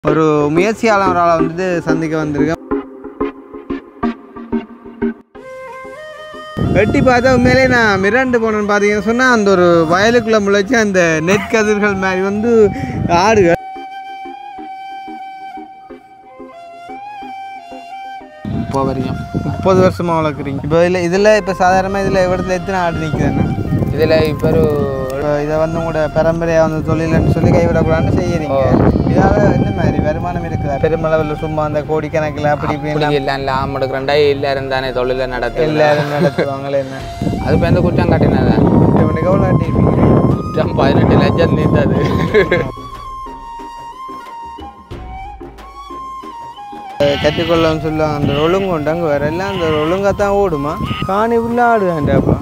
ஒரு முயற்சியாளரால் வந்துட்டு சந்திக்க வந்திருக்கேன் வெட்டி பார்த்தா உண்மையிலே நான் மிரண்டு போனேன்னு பார்த்தீங்கன்னு சொன்னால் அந்த ஒரு வயலுக்குள்ளே முளைச்சி அந்த நெற்கதிர்கள் மாதிரி வந்து ஆடுகள் இப்போ வரையும் முப்பது வருஷமாக வளர்க்குறீங்க இப்போ இதில் இதில் இப்போ சாதாரணமாக இதில் இடத்துல எத்தனை ஆடு நிற்குதுன்னு இதில் இப்போ ஒரு இப்போ இதை வந்து உங்களோட பரம்பரையாக வந்து தொழில்னு சொல்லி கைவிடக்கூடாதுன்னு செய்யறீங்க இதால் என்ன மாதிரி வருமானம் இருக்குதா பெருமளவில் சும்மா அந்த கோடிக்கணக்கில் அப்படி இப்படி இப்படி இல்லை இல்லை ஆம் எடுக்கிறேன்டா எல்லாரும் தானே தொழிலை நடத்து எல்லாரும் நடத்துவாங்களே என்ன அது இப்போ எந்த குற்றம் காட்டினதா இவனுக்கு எவ்வளோ ஆட்டிருப்பீங்க குற்றம் பதினெட்டு லட்சம் நீத்தது கற்றுக்கொள்ளன்னு சொல்லுவாங்க அந்த ஒழுங்கு உண்டு அங்கே வேற எல்லாம் அந்த ஒழுங்காக தான் ஓடுமா காணி உள்ள ஆடுவேன்டாப்பா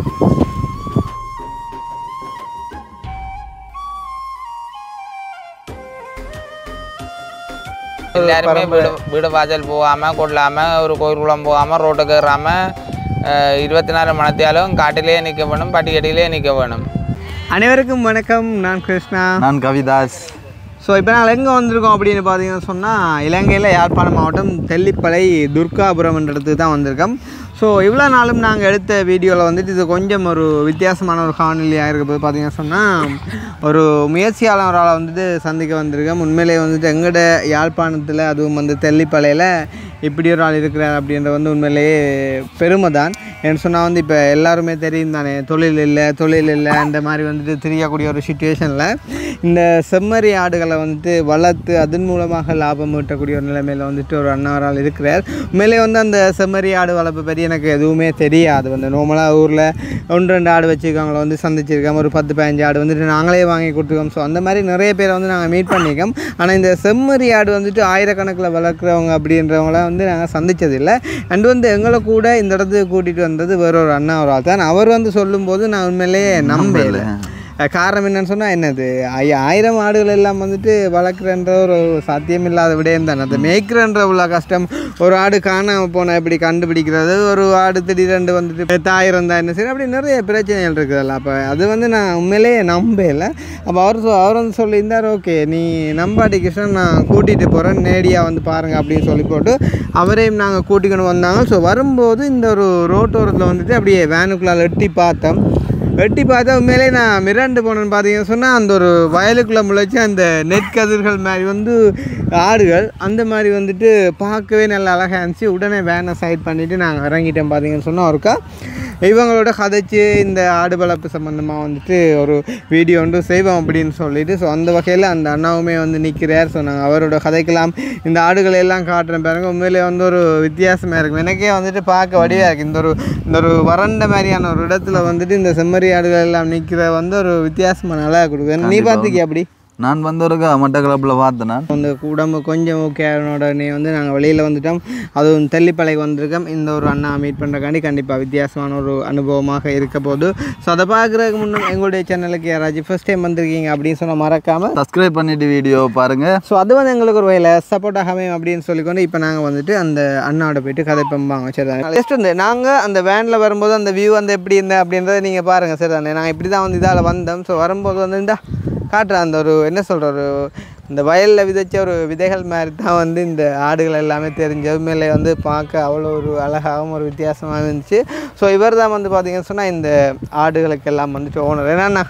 எல்லாருமே வீடு வீடு வாசல் போகாமல் கொள்ளாமல் ஒரு கோயில் குளம் போகாமல் ரோட்டுக்கு ஏறாமல் இருபத்தி நாலு மணத்தியாலும் காட்டிலேயே நிற்க வேணும் பட்டிக்கட்டிலே நிற்க வேணும் அனைவருக்கும் வணக்கம் நான் கிருஷ்ணா நான் கவிதாஸ் ஸோ இப்போ நாங்கள் எங்கே வந்திருக்கோம் அப்படின்னு பார்த்தீங்கன்னு சொன்னால் இலங்கையில் யாழ்ப்பாணம் மாவட்டம் தெல்லிப்பளை துர்காபுரம் என்ற இடத்துக்கு தான் வந்திருக்கோம் ஸோ இவ்வளோ நாளும் நாங்கள் எடுத்த வீடியோவில் வந்துட்டு இது கொஞ்சம் ஒரு வித்தியாசமான ஒரு காணொலியாக இருக்க போது பார்த்தீங்கன்னு சொன்னால் ஒரு முயற்சியாளரால் வந்துட்டு சந்திக்க வந்திருக்கோம் உண்மையிலேயே வந்துட்டு எங்கட யாழ்ப்பாணத்தில் அதுவும் வந்து தெல்லிப்பளையில் இப்படி ஒரு ஆள் இருக்கிறார் அப்படின்ற வந்து உண்மையிலேயே பெருமை தான் ஏன்னு சொன்னால் வந்து இப்போ எல்லாருமே தெரியும் தானே தொழில் இல்லை தொழில் இல்லை அந்த மாதிரி வந்துட்டு தெரியக்கூடிய ஒரு சுச்சுவேஷனில் இந்த செம்மறி ஆடுகளை வந்துட்டு வளர்த்து அதன் மூலமாக லாபம் ஈட்டக்கூடிய ஒரு நிலைமையில் வந்துட்டு ஒரு அண்ணாவரால் இருக்கிறார் உண்மையிலே வந்து அந்த செம்மறி ஆடு வளர்ப்பு பற்றி எனக்கு எதுவுமே தெரியாது வந்து நார்மலாக ஊரில் ஒன்று ரெண்டு ஆடு வச்சுருக்கவங்கள வந்து சந்திச்சிருக்கோம் ஒரு பத்து பதினஞ்சு ஆடு வந்துட்டு நாங்களே வாங்கி கொடுத்துருக்கோம் ஸோ அந்த மாதிரி நிறைய பேரை வந்து நாங்கள் மீட் பண்ணியிருக்கோம் ஆனால் இந்த செம்மறி ஆடு வந்துட்டு ஆயிரக்கணக்கில் வளர்க்குறவங்க அப்படின்றவங்கள வந்து நாங்கள் சந்திச்சதில்லை அண்ட் வந்து எங்களை கூட இந்த இடத்துக்கு கூட்டிகிட்டு வந்தது வேற ஒரு அண்ணா ஒரு ஆள் தான் அவர் வந்து சொல்லும்போது நான் உண்மையிலேயே நம்பல அஹ் காரணம் என்னன்னு சொன்னால் என்னது ஆய- ஆயிரம் ஆடுகள் எல்லாம் வந்துட்டு வளர்க்குறன்ற ஒரு சாத்தியமில்லாத விடயம் தான் அது மேய்க்கிறன்ற உள்ள கஷ்டம் ஒரு ஆடு காணாமல் போனால் எப்படி கண்டுபிடிக்கிறது ஒரு ஆடு திடீரெண்டு வந்துட்டு தாயிரம் தான் என்ன சரி அப்படி நிறைய பிரச்சனைகள் இருக்குதுல்ல அப்போ அது வந்து நான் உண்மையிலேயே நம்பல அப்போ அவர் சொ- அவர் வந்து சொல்லியிருந்தார் ஓகே நீ நம்பாடி கிருஷ்ணன் நான் கூட்டிகிட்டு போகிறேன் நேடியாக வந்து பாருங்கள் அப்படின்னு சொல்லி போட்டு அவரையும் நாங்கள் கூட்டிக்கணும் வந்தாங்க ஸோ வரும்போது இந்த ஒரு ரோட்டோரத்தில் வந்துட்டு அப்படியே வேனுக்குள்ளால் எட்டி பார்த்தோம் வெட்டி பார்த்தா உண்மையிலே நான் மிரண்டு போனேன்னு பார்த்தீங்கன்னு சொன்னால் அந்த ஒரு வயலுக்குள்ளே முளைச்சி அந்த நெற்கதிர்கள் மாதிரி வந்து ஆடுகள் அந்த மாதிரி வந்துட்டு பார்க்கவே நல்லா அழகாக இருந்துச்சு உடனே வேனை சைட் பண்ணிவிட்டு நாங்கள் இறங்கிட்டோம் பார்த்தீங்கன்னு சொன்னால் ஒருக்கா இவங்களோட கதைச்சு இந்த ஆடு வளர்ப்பு சம்மந்தமாக வந்துட்டு ஒரு வீடியோ ஒன்று செய்வோம் அப்படின்னு சொல்லிட்டு ஸோ அந்த வகையில் அந்த அண்ணாவுமே வந்து நிற்கிறார் ஸோ நாங்கள் அவரோட கதைக்கலாம் இந்த ஆடுகளை எல்லாம் காட்டுறேன் பாருங்க உண்மையிலே வந்து ஒரு வித்தியாசமாக இருக்கும் எனக்கே வந்துட்டு பார்க்க வடிவாக இருக்குது இந்த ஒரு இந்த ஒரு வறண்ட மாதிரியான ஒரு இடத்துல வந்துட்டு இந்த செம்மறி ஆடுகள் எல்லாம் நிற்கிற வந்து ஒரு வித்தியாசமாக நல்லா கொடுக்குது நீ பார்த்துக்கிய அப்படி நான் வந்து ஒரு மட்டக்களப்பில் பார்த்தேன் நான் அந்த உடம்பு கொஞ்சம் ஓகே உடனே வந்து நாங்கள் வெளியில் வந்துட்டோம் அதுவும் தெல்லிப்பளைக்கு வந்திருக்கோம் இந்த ஒரு அண்ணா மீட் பண்ணுறக்காண்டி கண்டிப்பாக வித்தியாசமான ஒரு அனுபவமாக இருக்க போது ஸோ அதை பார்க்குறதுக்கு முன்னே எங்களுடைய சேனலுக்கு யாராச்சும் ஃபர்ஸ்ட் டைம் வந்திருக்கீங்க அப்படின்னு சொன்னால் மறக்காமல் சப்ஸ்கிரைப் பண்ணிட்டு வீடியோ பாருங்க ஸோ அது வந்து எங்களுக்கு ஒரு வகையில் சப்போர்ட் ஆகவே அப்படின்னு சொல்லிக்கொண்டு இப்போ நாங்கள் வந்துட்டு அந்த அண்ணாவோட போயிட்டு கதை பம்பாங்க சரி தானே ஜஸ்ட் வந்து நாங்கள் அந்த வேனில் வரும்போது அந்த வியூ வந்து எப்படி இருந்தேன் அப்படின்றத நீங்கள் பாருங்கள் சரி தானே நாங்கள் இப்படி தான் வந்து இதால் வந்தோம் ஸோ வரும்போது வந்து இந்தா காட்டுறேன் அந்த ஒரு என்ன சொல்கிற ஒரு இந்த வயலில் விதைச்ச ஒரு விதைகள் மாதிரி தான் வந்து இந்த ஆடுகள் எல்லாமே தெரிஞ்ச மேலே வந்து பார்க்க அவ்வளோ ஒரு அழகாகவும் ஒரு வித்தியாசமாக இருந்துச்சு ஸோ இவர் தான் வந்து பார்த்தீங்கன்னு சொன்னால் இந்த ஆடுகளுக்கு எல்லாம் வந்துட்டு ஓனர் என்னண்ணா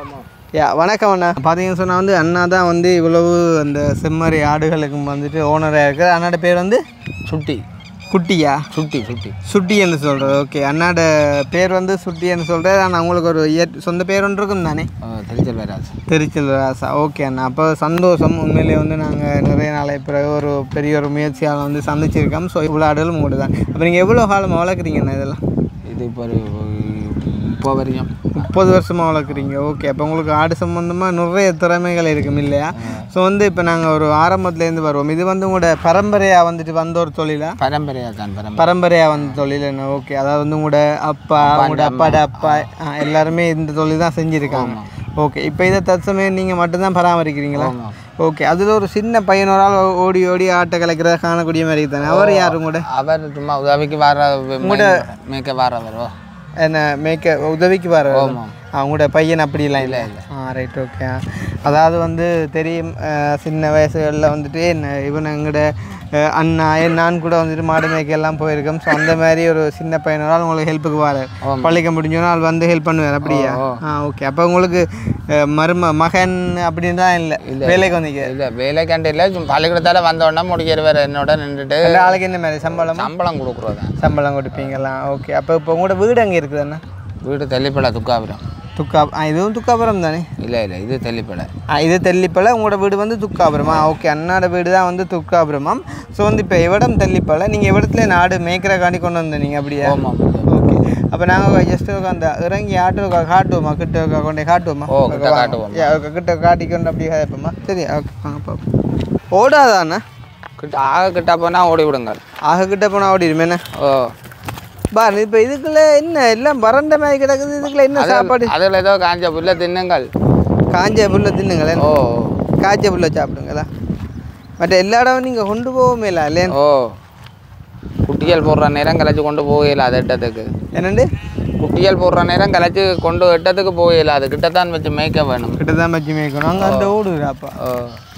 யா வணக்கம் அண்ணா பார்த்தீங்கன்னு சொன்னால் வந்து அண்ணா தான் வந்து இவ்வளவு அந்த செம்மறி ஆடுகளுக்கு வந்துட்டு ஓனராக இருக்கிற அண்ணாட பேர் வந்து சுட்டி குட்டியா சுட்டி சுட்டி சுட்டி என்று சொல்கிறது ஓகே அண்ணாட பேர் வந்து சுட்டி என்று சொல்கிறது ஆனால் உங்களுக்கு ஒரு இயற் சொந்த பேர் ஒன்று இருக்கும் தானே தெரிஞ்சல் வேறாது திருச்செல் ராசா ஓகே அண்ணா அப்போ சந்தோஷம் உண்மையிலேயே வந்து நாங்கள் நிறைய நாளை பிறகு ஒரு பெரிய ஒரு முயற்சியால் வந்து சந்திச்சிருக்கோம் ஸோ இவ்வளோ ஆடுகளும் உங்கள்கிட்ட தான் அப்போ நீங்கள் எவ்வளோ காலம் வளர்க்குறீங்கண்ணா இதெல்லாம் இது இப்போ ஒரு இப்போ வரையும் முப்பது வருஷமாக வளர்க்குறீங்க ஓகே அப்போ உங்களுக்கு ஆடு சம்மந்தமாக நிறைய திறமைகள் இருக்கும் இல்லையா ஸோ வந்து இப்போ நாங்கள் ஒரு ஆரம்பத்துலேருந்து வருவோம் இது வந்து உங்களோட பரம்பரையாக வந்துட்டு வந்த ஒரு தொழிலா பரம்பரையாக தான் பரம்பரை பரம்பரையாக வந்த தொழில் என்ன ஓகே அதாவது வந்து உங்களோட அப்பா உங்களோட அப்பாட அப்பா ஆ, எல்லாருமே இந்த தொழில் தான் செஞ்சுருக்காங்க ஓகே இப்போ இதை தற்சமயம் நீங்கள் மட்டும்தான் பராமரிக்கிறீங்களா ஓகே அதில் ஒரு சின்ன பையனோரால் ஓடி ஓடி ஆட்டை கலைக்கிறத காணக்கூடிய மாதிரி தானே அவர் யார் உங்களோட அவர் சும்மா உதவிக்கு வர மேய்க்க வர வரோ என்ன மேய்க்க உதவிக்கு வர அவங்களோட பையன் அப்படிலாம் இல்லை ஆ ரைட் ஓகே அதாவது வந்து தெரியும் அஹ், சின்ன வயசுகளில் வந்துட்டு என்ன இவன் எங்கட அஹ், அண்ணா என் நான் கூட வந்துட்டு மாடு மேய்க்க எல்லாம் போயிருக்கோம் ஸோ அந்த மாதிரி ஒரு சின்ன பையனோட உங்களுக்கு ஹெல்ப்புக்கு வர பள்ளிக்க முடிஞ்சோன்னா ஆள் வந்து ஹெல்ப் பண்ணுவார் அப்படியா ஆ ஓகே அப்போ உங்களுக்கு அஹ், மரும மகன் அப்படின்னு தான் இல்லை வேலைக்கு வந்தீங்க இல்லை வேலைக்காண்டி இல்லை சும்மா பள்ளிக்கூடத்தால் வந்த உடனே முடிக்கிறவர் என்னோட நின்றுட்டு ரெண்டு ஆளுக்கு என்ன மாதிரி சம்பளம் சம்பளம் கொடுக்குறது சம்பளம் கொடுப்பீங்களா ஓகே அப்போ இப்போ உங்களோட வீடு அங்கே இருக்குதுண்ணா வீடு தெல்லிப்பளை துக்காபுரம் துக்கா ஆ இதுவும் துக்காபுரம் தானே இல்லை இல்லை இது தெல்லிப்பளை ஆ இது தெல்லிப்பளை உங்களோட வீடு வந்து துக்காபுரமா ஓகே அண்ணாட வீடு தான் வந்து துக்காபுரமாம் ஸோ வந்து இப்போ இவ்விடம் தெல்லிப்பளை நீங்கள் இவ்விடத்துல நாடு மேய்க்கிறக்காண்டி கொண்டு வந்தீங்க அப்படியா ஆமாம் ஓகே அப்போ நாங்கள் ஜஸ்ட் அந்த இறங்கி ஆட்டோ காட்டுவோமா கிட்ட கொண்டே காட்டுவோமா ஓ, கிட்ட காட்டுவோம். யா, கிட்ட காட்டிக்கொண்டு அப்படியே கேட்போமா சரி ஓகே வாங்க பார்ப்போம் ஓடாதாண்ணா கிட்ட ஆக கிட்ட போனால் ஓடி விடுங்கள் ஆக கிட்ட போனால் ஓடிடுமே என்ன ஓ பாரு இப்போ இதுக்குள்ள என்ன எல்லாம் வறண்ட மாதிரி கிடக்குது இதுக்குள்ள என்ன சாப்பாடு அதில் ஏதோ காஞ்ச புல்ல தின்னுங்கள் காஞ்ச புல்ல தின்னுங்களேன் ஓ காய்ச்ச புல்ல சாப்பிடுங்களா மற்ற எல்லா இடமும் நீங்கள் கொண்டு போகவே இல்லை இல்லையா ஓ குட்டிகள் போடுற நேரம் கலைச்சி கொண்டு போகல அது எட்டத்துக்கு என்னண்டு குட்டிகள் போடுற நேரம் கலைச்சி கொண்டு எட்டத்துக்கு போகல அது கிட்டத்தான் வச்சு மேய்க்க வேணும் கிட்ட தான் வச்சு மேய்க்கணும் அங்கே அந்த ஓடுறாப்பா ஓ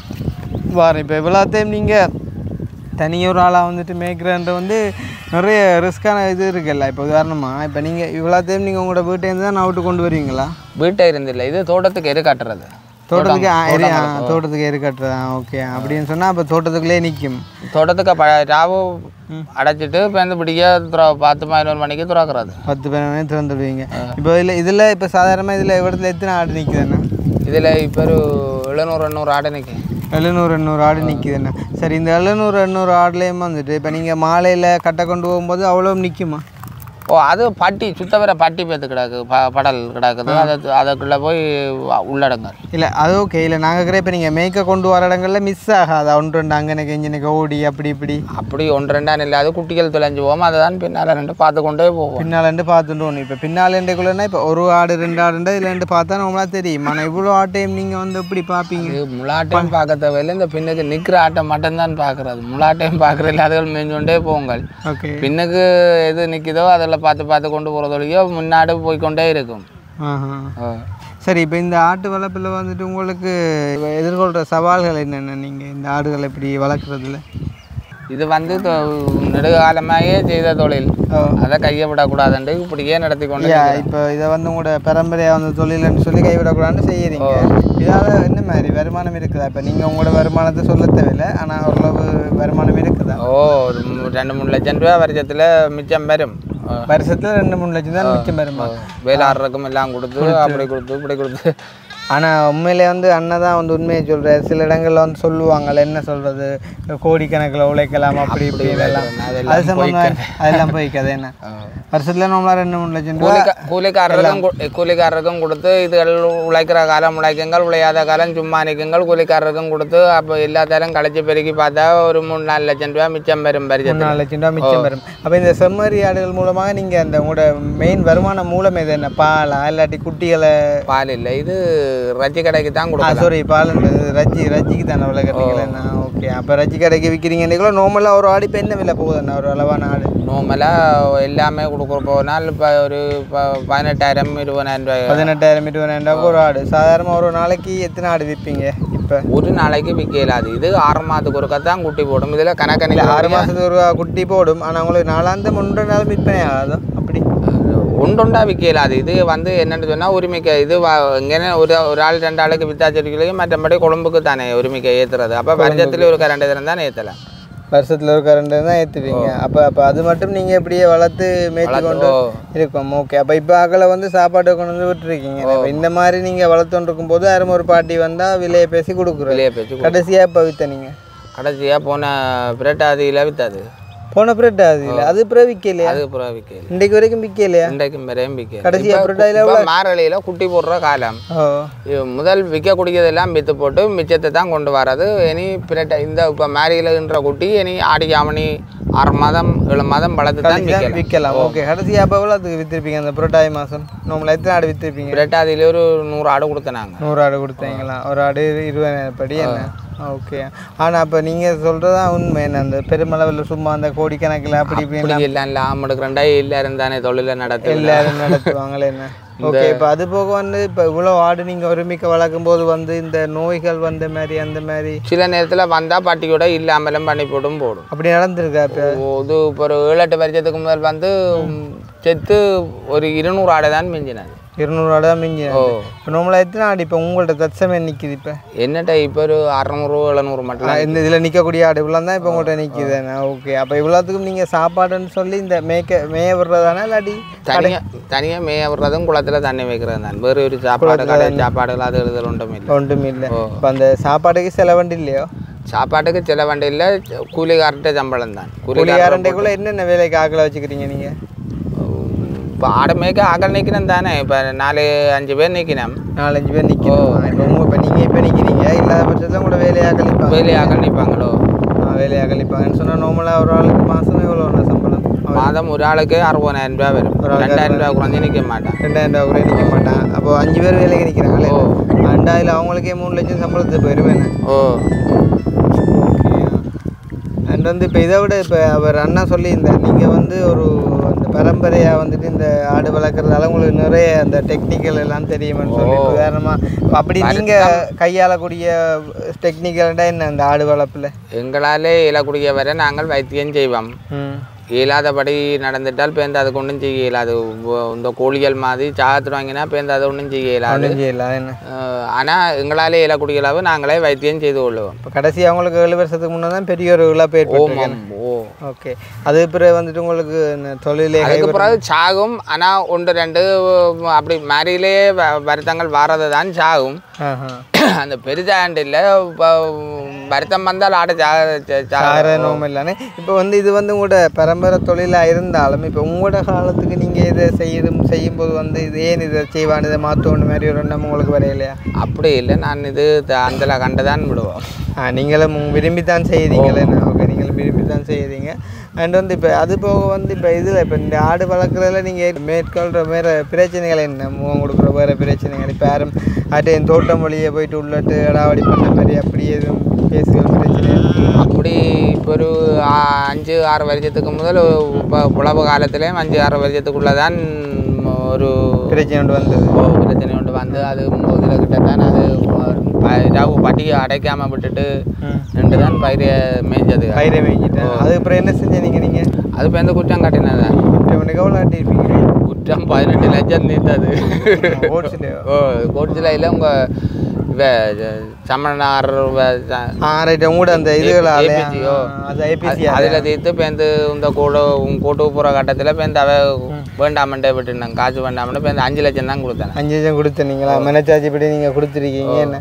வாரம் இப்போ இவ்வளோத்தையும் நீங்கள் தனியாக ஒரு ஆளாக வந்துட்டு மேய்க்கிறன்ற வந்து நிறைய ரிஸ்க்கான இது இருக்குல்ல இப்போ உதாரணமாக இப்போ நீங்கள் இவ்வளோத்தையும் நீங்கள் உங்களோட வீட்டேருந்து தான் அவுட்டு கொண்டு வருவீங்களா வீட்டை இருந்தில்ல இது தோட்டத்துக்கு எரு கட்டுறது தோட்டத்துக்கு ஆ, எரி- ஆ, தோட்டத்துக்கு எரு கட்டுறதா ஓகே அப்படின்னு சொன்னால் அப்போ தோட்டத்துக்குள்ளே நிற்கும் தோட்டத்துக்கு ப ராவு அடைச்சிட்டு பேருந்து பிடிக்க துற பத்து பதினோரு மணிக்கு துறக்கிறது பத்து பேருமே திறந்துடுவீங்க இப்போ இதில் இதில் இப்போ சாதாரணமாக இதில் இடத்துல எத்தனை ஆடு நிற்குதுண்ணா இதில் இப்போ ஒரு எழுநூறு எண்ணூறு ஆடு நிற்கும் எழுநூறு எண்ணூறு ஆடு நிற்குதுண்ணா சரி இந்த எழுநூறு எண்ணூறு ஆடுலேயும் வந்துட்டு இப்போ நீங்கள் மாலையில் கட்டை கொண்டு போகும்போது அவ்வளோ நிற்குமா ஓ அது பட்டி சுத்த வர பட்டி பேத்து கிடக்கு ப படல் கிடக்குது அதை அதுக்குள்ளே போய் உள்ளடங்க இல்லை அது ஓகே இல்லை நாங்கள் இருக்கிற இப்போ நீங்கள் மேய்க்க கொண்டு வர இடங்கள்ல மிஸ் ஆகாது ஒன்று ரெண்டு அங்கனக்கு இங்கனக்கு ஓடி அப்படி இப்படி அப்படி ஒன்று ரெண்டான் இல்லை அது குட்டிகள் தொலைஞ்சு போவோம் அதை தான் பின்னால் ரெண்டு பார்த்து கொண்டே போவோம் பின்னாலேருந்து பார்த்துட்டு ஒன்று இப்போ பின்னாலேண்டுக்குள்ளேனா இப்போ ஒரு ஆடு ரெண்டு ஆடுண்டா இதில் ரெண்டு பார்த்தா நம்மளா தெரியும் ஆனால் இவ்வளோ ஆட்டையும் நீங்கள் வந்து எப்படி பார்ப்பீங்க இது முலாட்டையும் பார்க்க தேவையில்லை இந்த பின்னுக்கு நிற்கிற ஆட்டை மட்டும்தான் பார்க்குறது முலாட்டையும் பார்க்குற இல்லை அதுகள் மேஞ்சோண்டே போங்கள் ஓகே பின்னுக்கு எது நிற்கிதோ அதில் பார்த்து பார்த்து கொண்டு போகிறதொழியோ முன்னாடி போய்க்கொண்டே இருக்கும் ஆஹா ஓ. சரி இப்போ இந்த ஆட்டு வளர்ப்பில் வந்துட்டு உங்களுக்கு எதிர்கொள்கிற சவால்கள் என்னென்ன நீங்கள் இந்த ஆடுகளை இப்படி வளர்க்குறதுல இது வந்து தொ- நெடுகாலமாகவே செய்த தொழில் ஓ. அதை கையை விடக்கூடாதுன்ட்டு இப்படியே நடத்தி கொண்டு ஐயா இப்போ இதை வந்து உங்களோட பரம்பரையாக வந்து தொழில்னு சொல்லி கைவிடக்கூடாதுன்னு செய்யறீங்க இதால் என்ன மாதிரி வருமானம் இருக்குதா இப்போ நீங்கள் உங்களோட வருமானத்தை சொல்ல தேவையில்லை ஆனால் ஓரளவு வருமானம் இருக்குதா ஓ ஒரு மு- ரெண்டு மூணு லட்சம் ரூபா வருஷத்தில் மிச்சம் வரும் ஓ. வருஷத்தில் ரெண்டு மூணு லட்சம் தான் மிச்சம் வருமா வேலாடுறக்கும் எல்லாம் கொடுத்து அப்படி கொடுத்து இப்படி கொடுத்து ஆனால் உண்மையிலே வந்து அண்ணன் தான் வந்து உண்மையை சொல்கிறார் சில இடங்கள்ல வந்து சொல்லுவாங்கல்ல என்ன சொல்கிறது கோடிக்கணக்கில் உழைக்கலாம் அப்படி இப்படி இதெல்லாம் அதெல்லாம் அது சம்பந்தம் அதெல்லாம் போய்க்காது என்ன வருஷத்தில் நம்மளா ரெண்டு மூணு லட்சம் ரூபா கூலிக்கா கூலிக்காரருக்கும் கு- கூலிக்காரருக்கும் கொடுத்து இதுகள் உழைக்கிற காலம் உழைக்குங்கள் உழையாத காலம் சும்மா நிற்குங்கள் கூலிக்காரருக்கும் கொடுத்து அப்போ எல்லாத்தாலும் கழிச்சு பெருக்கி பார்த்தா ஒரு மூணு நாலு லட்சம் ரூபா மிச்சம் வரும் மூணு பரிசத்தில் நாலு லட்சம் ரூபா மிச்சம் வரும் அப்போ இந்த செம்மறி ஆடுகள் மூலமாக நீங்கள் அந்த உங்களோட மெயின் வருமான மூலம் எது என்ன பாலா இல்லாட்டி குட்டிகளை பால் இல்லை இது ரச்சி கடைக்கு தான் ஆ கொடுக்கலாம் சாரி பாலுன்றது ரஜ்ஜி ரஜ்ஜிக்கு தானே விலை கட்டிங்களா ஓகே அப்போ ரஜ்ஜி கடைக்கு விற்கிறீங்கன்னா நார்மலாக ஒரு ஆடு இப்போ என்ன விலை போகுதுண்ணா ஒரு அளவான ஆடு நார்மலாக எல்லாமே கொடுக்குற போனால் இப்போ ஒரு ப- பதினெட்டாயிரம் இருபதாயிரம் ரூபாய் பதினெட்டாயிரம் இருபதாயிரம் ரூபாய்க்கு ஒரு ஆடு சாதாரணமாக ஒரு நாளைக்கு எத்தனை ஆடு விற்பீங்க இப்போ ஒரு நாளைக்கு விற்கலாது இது ஆறு மாதத்துக்கு ஒருக்கா தான் குட்டி போடும் இதில் இல்லை கணக்கணிக்க ஆறு மாதத்துக்கு ஒரு குட்டி போடும் ஆனால் உங்களுக்கு நாலாந்தம் ஒன்றரை நாள் விற்பனை ஆகாதோ அப்படி ஒன்றொண்டா விற்கலாது இது வந்து என்னன்னு சொன்னால் உரிமைக்க இது இங்கே ஒரு ஒரு ஆள் ரெண்டு ஆளுக்கு வித்தாச்சிருக்கலையும் மற்றபடி கொழும்புக்கு தானே உரிமைக்க ஏற்றுறது அப்போ வருஷத்துல ஒரு ரெண்டு தினம் தான் ஏற்றலாம் வருஷத்தில் ஒரு கரண்ட் தான் ஏற்றுவீங்க அப்போ அப்போ அது மட்டும் நீங்கள் இப்படியே வளர்த்து மேய்ச்சி கொண்டு ஓ. இருக்கும் ஓகே அப்போ இப்போ அகலை வந்து சாப்பாடு கொண்டு வந்து விட்டுருக்கீங்க அப்ப இந்த மாதிரி நீங்கள் வளர்த்துட்டு இருக்கும்போது யாரும் ஒரு பாட்டி வந்தால் விலையை பேசி கொடுக்குறோம் வெளியே பேச்சு கடைசியாக இப்போ வித்த நீங்கள் கடைசியாக போன பிரட்டாதியில் விற்றாது போன பிரெட் அது இல்லை அது பிறகு விற்கலையா அது அப்புறம் விற்கல இன்றைக்கு வரைக்கும் விற்கலையா இன்றைக்கு வரையும் விற்கல கடைசியா இப்போ பிரட்டாதியில் இப்போ மாரளியில் குட்டி போடுற காலம் ஓ இது முதல் விற்கக்கூடியதெல்லாம் விற்று போட்டு மிச்சத்தை தான் கொண்டு வர்றது இனி பிரட்ட இந்த இப்போ மேரியிலன்ற குட்டி இனி ஆடி ஆவணி ஆறு மாதம் ஏழு மாதம் வளர்த்து தான் விற்கலாம் விற்கலாம் ஓகே கடைசியாக அப்போ எவ்வளோ அதுக்கு விற்றுருப்பீங்க அந்த புரட்டாதி மாதம் நம்மள எத்தனை ஆடு விற்றுருப்பீங்க பிரட்டாதியில் ஒரு நூறு ஆடு கொடுத்தனாங்க நூறு ஆடு கொடுத்தீங்களா ஒரு ஆடு இருபதாயிரம் படி என்ன ஓகே ஆனால் அப்போ நீங்கள் சொல்கிறதா உண்மை என்ன அந்த பெருமளவில் சும்மா அந்த கோடிக்கணக்கில் அப்படி இப்படி இப்படி எல்லாம் இல்லாமல் எடுக்கிறண்டா எல்லாரும் தானே தொழிலை நடத்த எல்லாரும் நடத்துவாங்களே என்ன ஓகே இப்போ அது போக வந்து இப்போ இவ்வளோ ஆடு நீங்கள் ஒருமிக்க வளர்க்கும் போது வந்து இந்த நோய்கள் வந்த மாதிரி அந்த மாதிரி சில நேரத்தில் வந்தால் பட்டிக்கூட இல்லாமலும் பண்ணி போட்டும் போடும் அப்படி நடந்திருக்கா இப்போ இது இப்போ ஒரு ஏழு எட்டு வருஷத்துக்கு முதல் வந்து ம், செத்து ஒரு இருநூறு ஆடை தான் மிஞ்சினது இருநூறு ஆடு தான் மிஞ்சி ஓ இப்போ நம்மள எத்தனை ஆடு இப்போ உங்கள்ட்ட தற்சமயம் நிற்கிது இப்போ என்னட்ட இப்போ ஒரு அறநூறு எழுநூறு மட்டும் தான். இந்த இதில் நிற்கக்கூடிய ஆடு இவ்வளோ தான் இப்போ உங்கள்கிட்ட நிற்கிது ஓகே அப்போ இவ்வளோத்துக்கும் நீங்கள் சாப்பாடுன்னு சொல்லி இந்த மேய்க்க மேய விடுறதானே இல்லாட்டி தனியாக தனியாக மேய விடுறதும் குளத்தில் தண்ணி வைக்கிறது தான் வேறு ஒரு சாப்பாடு கடை சாப்பாடுகள் அது இது ஒன்றும் இல்லை ஒன்றும் இல்லை இப்போ அந்த சாப்பாட்டுக்கு செலவண்டு இல்லையோ சாப்பாட்டுக்கு சில வண்டியில் கூலிக்கார்ட்ட சம்பளம் தான் புளியாரண்டைக்குள்ளே என்னென்ன வேலைக்கு ஆக்களை வச்சுக்கிறீங்க நீங்கள் இப்போ ஆடை மேய்க்க ஆக்கள் நிற்கணும் தானே இப்போ நாலு அஞ்சு பேர் நிற்கணும் நாலஞ்சு பேர் நிற்கணும் இப்போ உங்க இப்போ நீங்கள் இப்போ நிற்கிறீங்க இல்லாத பட்சத்தில் கூட வேலையாக கழிப்பாங்க வேலை ஆக்கள் நிற்பாங்களோ வேலையாக கழிப்பாங்கன்னு சொன்னால் நார்மலாக ஒரு ஆளுக்கு மாதம் எவ்வளோ சம்பளம் மாதம் ஒரு ஆளுக்கு அறுபதாயிரம் ரூபா வரும் ரெண்டாயிரம் ரூபா குறைஞ்சி நிற்க மாட்டான் ரெண்டாயிரம் ரூபா கூட நிற்க மாட்டான் அப்போ அஞ்சு பேர் வேலைக்கு நிற்கிறாங்களே ஓ. ரெண்டாயிரம் அவங்களுக்கே மூணு லட்சம் சம்பளத்துக்கு போயிருமே ஓ அண்ட் வந்து இப்போ இதை விட இப்போ அவர் அண்ணா சொல்லியிருந்தார் நீங்கள் வந்து ஒரு அந்த பரம்பரையாக வந்துட்டு இந்த ஆடு வளர்க்குறதால உங்களுக்கு நிறைய அந்த டெக்னிக்கல் எல்லாம் தெரியுமென்னு சொல்லி உதாரணமாக இப்போ அப்படி நீங்கள் கையாளக்கூடிய டெக்னிக்கல்டா என்ன அந்த ஆடு வளர்ப்பில் எங்களாலே இயலக்கூடிய வரை நாங்கள் வைத்தியம் செய்வோம் ம் இயலாதபடி நடந்துட்டால் பேருந்து அதுக்கு ஒன்றும் செய்ய இயலாது உ- இந்த கோழிகள் மாதிரி சாகத்து வாங்கினா பேருந்து அதை ஒன்றும் செய்ய இயலாது ஒன்றும் செய்யல என்ன ஆனால் எங்களாலே இயலக்கூடிய அளவு நாங்களே வைத்தியம் செய்து கொள்ளுவோம் இப்போ கடைசி அவங்களுக்கு ஏழு வருஷத்துக்கு முன்னே தான் பெரிய ஒரு இழப்பு ஏற்பட்டு ஓமம் ஓ ஓகே அது பிறகு வந்துட்டு உங்களுக்கு இந்த தொழிலே அதுக்கு பிறகு சாகும் ஆனால் ஒன்று ரெண்டு உம், அப்படி மாதிரிலே வருத்தங்கள் வாரது தான் சாகும் ஆஹா அந்த பெரிதாண்டு இல்லை வருத்தம் வந்தால் ஆட சா சா- சா- சார நோம் இல்லைன்னு இப்போ வந்து இது வந்து உங்களோட பரம்பரை தொழிலாக இருந்தாலும் இப்போ உங்களோட காலத்துக்கு நீங்கள் இதை செய்யும் செய்யும்போது வந்து இது ஏன் இதை செய்வான் இதை மாற்றணும் மாதிரி ஒரு எண்ணம் உங்களுக்கு வரையிலையா அப்படி இல்லை நான் இது அதில் கண்டு தான் விடுவோம் ஆ நீங்களும் விரும்பி தான் செய்கிறீங்களே ஓகே நீங்களும் விரும்பி தான் செய்கிறீங்க அண்ட் வந்து இப்போ அது போக வந்து இப்போ இதில் இப்போ இந்த ஆடு வளர்க்குறதுல நீங்கள் மேற்கொள்கிற வேறு பிரச்சனைகள் என்ன முகம் கொடுக்குற வேறு பிரச்சனைகள் இப்போ யாரும் அட்டு என் தோட்டம் வழியே போயிட்டு உள்ளட்டு அடாவடி பண்ண மாதிரி அப்படி எதுவும் பேசுகிற பிரச்சனை அப்படி இப்போ ஒரு ஆ- அஞ்சு ஆறு வருஷத்துக்கு முதல் இப்போ உழவு காலத்துலேயும் அஞ்சு ஆறு வருஷத்துக்குள்ளே தான் ஒரு பிரச்சனை ஒன்று வந்தது பிரச்சனை ஒன்று வந்து அது இதில் கிட்ட தான் அது ப- இரவு பட்டியை அடைக்காமல் விட்டுட்டு ம் நின்று தான் பயிரை மேய்ஞ்சது பயிரை மேய்ஞ்சிட்டேன் அதுக்கப்புறம் என்ன செஞ்சீங்க நீங்கள் அது இப்போ எந்த குற்றம் கட்டினது தான் மணிக்கு எவ்வளோ ஆட்டியிருப்பீங்க குற்றம் பதினெட்டு லட்சம் நீத்தது ஓட்ஸ்லையோ ஓ கோட்ஸில் இல்லை உங்கள் இவ சமணனார் ஆ ரைட் உங்களோட அந்த இதுகளால APG ஓ. அது ஐபிசி அதில் தீர்த்து பேருந்து இந்த கூட கூட்டு போகிற கட்டத்தில் பேருந்து அவ வேண்டாமன்ட்டே விட்டுருந்தாங்க காசு வேண்டாமன்னு பேருந்து அஞ்சு லட்சம் தான் கொடுத்தேன் அஞ்சு லட்சம் கொடுத்துனீங்களா மனச்சாட்சி படி நீங்கள் கொடுத்துருக்கீங்க என்ன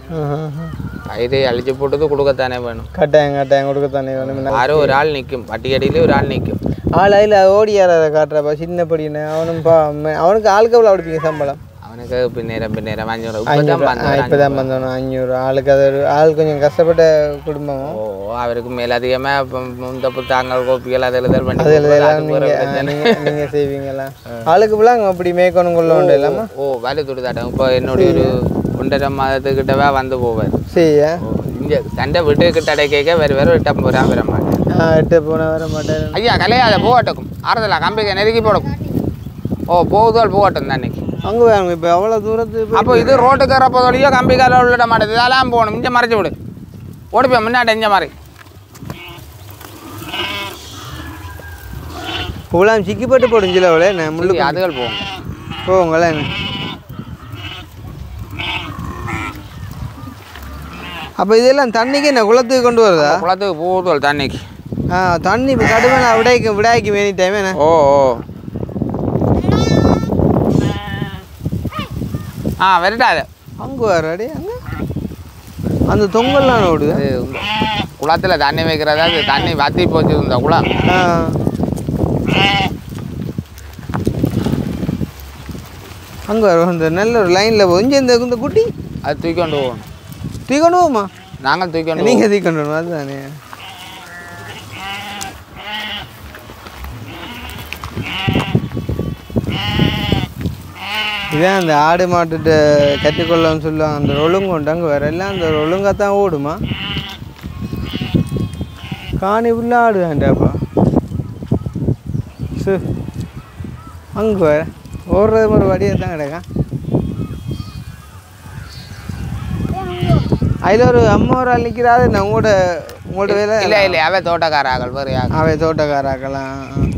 பயிரை அழிச்சு போட்டது கொடுக்கத்தானே வேணும் கட்டாயம் கட்டாயம் கொடுக்கத்தானே வேணும் யாரோ ஒரு ஆள் நிற்கும் பட்டியடியிலே ஒரு ஆள் நிற்கும் ஆள் அதில் ஓடி யாராவது காட்டுறப்பா சின்ன படின்னு அவனும் பா ம- அவனுக்கு ஆளுக்கு எவ்வளோ கொடுப்பீங்க சம்பளம் அவனுக்கு பின்னேரம் பின்னேரம் அஞ்சு ரூபா அஞ்சூறு இப்பதான் ஆ வந்தவர் இப்போ தான் வந்தோம் அஞ்சூறு ஆளுக்கு அது ஒரு ஆள் கொஞ்சம் கஷ்டப்பட்ட குடும்பம் ஓ அவருக்கு மேலதிகமாக இந்த புத்தாங்கள் கோப்பிகள் அது எழுதல் பண்ணி அதில் கொடுப்பாரு. எல்லாம் அது ஒரு நீங்கள் பிரச்சனை. நீங்கள் நீங்கள் செய்வீங்களா ஆளுக்கு ஃபுல்லாக அப்படி மேய்க்கணும் கொள்ள உண்டு இல்லாமல் ஓ வேலை துடுதாட்டம் இப்போ என்னுடைய ஒரு ஒன்றரை மாதத்துக்கிட்டவே வந்து போவார் செய்ய ஓ இங்கே சண்டை வீட்டுக்கிட்ட அடை கேட்க வேறு வேறு விட்டம் போகிறா வர மாட்டேன் ஆ எட்டு போனால் வர மாட்டேன் ஐயா கலையாத போகட்டும் ஆறுதலா கம்பிக்கு நெருக்கி போடும் ஓ போகுதோல் போகட்டும் தான் இன்னைக்கு அங்கே வாங்க இப்போ அவ்வளோ தூரத்துக்கு அப்போ இது ரோட்டுக்கு வரப்போதோடையோ கம்பி கால விட மாட்டேது இதெல்லாம் போகணும் இங்கே மறைச்சு விடு ஓடிப்போய் முன்னாடி இங்கே மாதிரி புலாம் சிக்கிப்பட்டு போடுஞ்சில அவளே நான் முள்ளு அதுகள் போகும் போங்களே அப்போ இதெல்லாம் தண்ணிக்கு என்ன குளத்துக்கு கொண்டு வருதா குளத்துக்கு போகுதோல் தண்ணிக்கு ஆ தண்ணி இப்போ கடுமையான விடாய்க்கு விடாய்க்கு வேணி டைம் என்ன ஓ ஓ ஆ வரட்டாது அங்கே வராடி அங்கே அந்த தொங்கல்லாம் ஓடுது அது குளத்தில் தண்ணி வைக்கிறதா அது தண்ணி வத்தி போச்சு இந்த குளம் ஆ அங்கே வரும் இந்த நல்ல ஒரு லைனில் போகும் இந்த இந்த குட்டி அது தூக்கி கொண்டு போகணும் தூக்கி கொண்டு போகுமா நாங்கள் தூக்கி கொண்டு நீங்கள் தூக்கி கொண்டு வரணும் அதுதானே இதான் அந்த ஆடு மாட்டுட்ட கட்டிக்கொள்ளன்னு சொல்லுவாங்க அந்த ஒழுங்கு உண்டு அங்கே வேற எல்லாம் அந்த ஒழுங்காக தான் ஓடுமா போவோம். காணி ஃபுல்லாக ஆடு வேண்டாப்பா சு அங்கே வேற ஓடுறது ஒரு வடியாக தான் கிடக்கா அதில் ஒரு அம்மா ஒரு ஆள் நிற்கிறாது நான் உங்களோட உங்களோட வேலை இல்ல இல்ல அவ தோட்டக்காராக்கள் வேறு யாரும் அவை தோட்டக்காராக்கலாம்